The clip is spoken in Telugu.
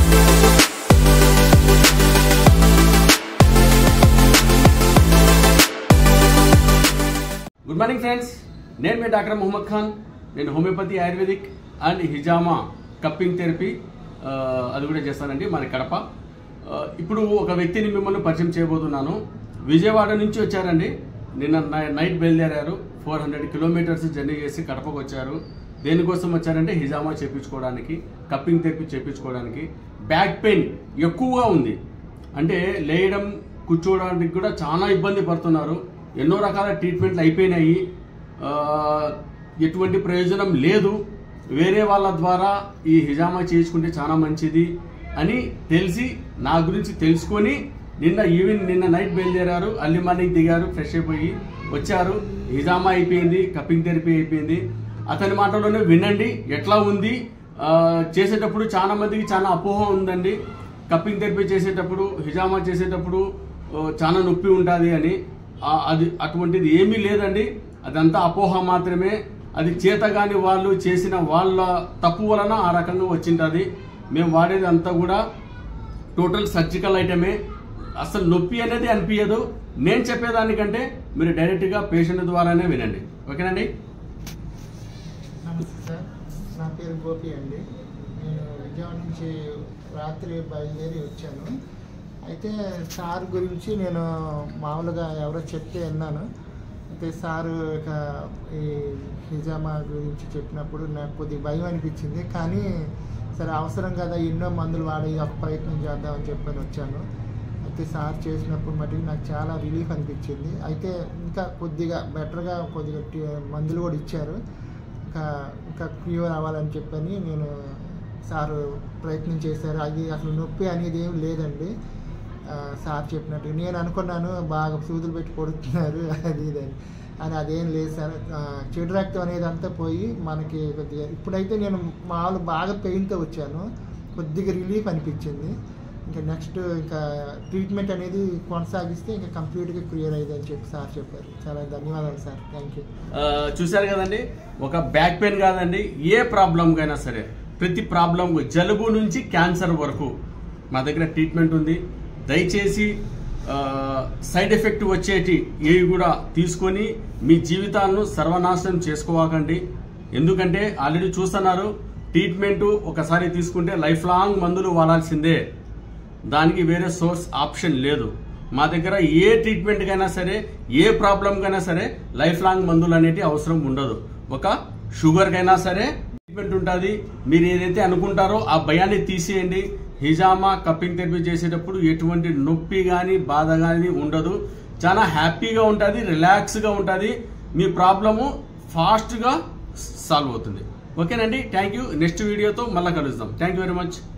గుడ్ మార్నింగ్ ఫ్రెండ్స్ నేను మీ డాక్టర్ మొహమ్మద్ ఖాన్ నేను హోమియోపతి ఆయుర్వేదిక్ అండ్ హిజామా కప్పింగ్ థెరపీ ఆ, అది కూడా చేస్తానండి మన కడప ఆ, ఇప్పుడు ఒక వ్యక్తిని మిమ్మల్ని పరిచయం చేయబోతున్నాను విజయవాడ నుంచి వచ్చారండి నిన్న నై- నైట్ బయలుదేరారు ఫోర్ హండ్రెడ్ కిలోమీటర్స్ జర్నీ చేసి కడపకు వచ్చారు దేనికోసం వచ్చారంటే హిజామా చేపించుకోవడానికి కప్పింగ్ థెరపీ చేపించుకోవడానికి బ్యాక్ పెయిన్ ఎక్కువగా ఉంది అంటే లేయడం కూర్చోవడానికి కూడా చాలా ఇబ్బంది పడుతున్నారు ఎన్నో రకాల ట్రీట్మెంట్లు అయిపోయినాయి ఆ, ఎటువంటి ప్రయోజనం లేదు వేరే వాళ్ళ ద్వారా ఈ హిజామా చేసుకుంటే చాలా మంచిది అని తెలిసి నా గురించి తెలుసుకొని నిన్న ఈవినింగ్ నిన్న నైట్ బయలుదేరారు అర్లీ మార్నింగ్ దిగారు ఫ్రెష్ అయిపోయి వచ్చారు హిజామా అయిపోయింది కప్పింగ్ థెరపీ అయిపోయింది అతని మాటలోనే వినండి ఎట్లా ఉంది ఆ, చేసేటప్పుడు చాలా మందికి చాలా అపోహ ఉందండి కప్పింగ్ థెరపీ చేసేటప్పుడు హిజామా చేసేటప్పుడు ఆ, చాలా నొప్పి ఉంటుంది అని ఆ, అది అటువంటిది ఏమీ లేదండి అదంతా అపోహ మాత్రమే అది చేతగాని వాళ్ళు చేసిన వాళ్ళ తప్పు వలన ఆ రకంగా వచ్చింటుంది మేము వాడేది అంతా కూడా టోటల్ సర్జికల్ ఐటమే అసలు నొప్పి అనేది అనిపించదు నేను చెప్పేదానికంటే మీరు డైరెక్ట్గా పేషెంట్ ద్వారానే వినండి ఓకేనండి నమస్తే సార్ నా పేరు గోపి అండి నేను విజయవాడ నుంచి రాత్రి బయలుదేరి వచ్చాను అయితే సార్ గురించి నేను మామూలుగా ఎవరో చెప్తే విన్నాను అయితే సారు ఇక ఈ హిజామా గురించి చెప్పినప్పుడు నాకు కొద్దిగా భయం అనిపించింది కానీ సరే అవసరం కదా ఎన్నో మందులు వాడి ఒక ప్రయత్నం చేద్దామని చెప్పని వచ్చాను అయితే సార్ చేసినప్పుడు మటుకు నాకు చాలా రిలీఫ్ అనిపించింది అయితే ఇంకా కొద్దిగా బెటర్గా కొద్దిగా టి- మందులు కూడా ఇచ్చారు ఇంకా ఇంకా క్యూర్ అవ్వాలని చెప్పని నేను సారు ప్రయత్నం చేశారు అది అసలు నొప్పి అనేది ఏం లేదండి ఆ, సార్ చెప్పినట్టు నేను అనుకున్నాను బాగా సూదులు పెట్టి కొడుతున్నారు అది ఇది అని అని అదేం లేదు సార్ ఆ, చెడు రక్తం అనేది అంతా పోయి మనకి కొద్దిగా ఇప్పుడైతే నేను మామూలు బాగా పెయిన్తో వచ్చాను కొద్దిగా రిలీఫ్ అనిపించింది ఇంకా నెక్స్ట్ ఇంకా ట్రీట్మెంట్ అనేది కొనసాగిస్తే ఇంకా కంప్లీట్గా క్లియర్ అయ్యింది అని చెప్పి సార్ చెప్పారు చాలా ధన్యవాదాలు సార్ థ్యాంక్ యూ ఆ, చూశారు కదండి ఒక బ్యాక్ పెయిన్ కాదండి ఏ ప్రాబ్లంకైనా సరే ప్రతి ప్రాబ్లం జలుబు నుంచి క్యాన్సర్ వరకు మా దగ్గర ట్రీట్మెంట్ ఉంది దయచేసి ఆ, సైడ్ ఎఫెక్ట్ వచ్చేటి ఏవి కూడా తీసుకొని మీ జీవితాలను సర్వనాశనం చేసుకోవాకండి ఎందుకంటే ఆల్రెడీ చూస్తున్నారు ట్రీట్మెంట్ ఒకసారి తీసుకుంటే లైఫ్ లాంగ్ మందులు వాడాల్సిందే దానికి వేరే సోర్స్ ఆప్షన్ లేదు మా దగ్గర ఏ ట్రీట్మెంట్కైనా సరే ఏ ప్రాబ్లంకైనా సరే లైఫ్ లాంగ్ మందులు అనేటి అవసరం ఉండదు ఒక షుగర్కైనా సరే ట్రీట్మెంట్ ఉంటుంది మీరు ఏదైతే అనుకుంటారో ఆ భయాన్ని తీసేయండి హిజామా కప్పింగ్ థెరపీ చేసేటప్పుడు ఎటువంటి నొప్పి కానీ బాధ కానీ ఉండదు చాలా హ్యాపీగా ఉంటుంది రిలాక్స్గా ఉంటుంది మీ ప్రాబ్లము ఫాస్ట్గా సాల్వ్ అవుతుంది ఓకేనండి థ్యాంక్ యూ నెక్స్ట్ వీడియోతో మళ్ళీ కలుద్దాం థ్యాంక్ యూ వెరీ మచ్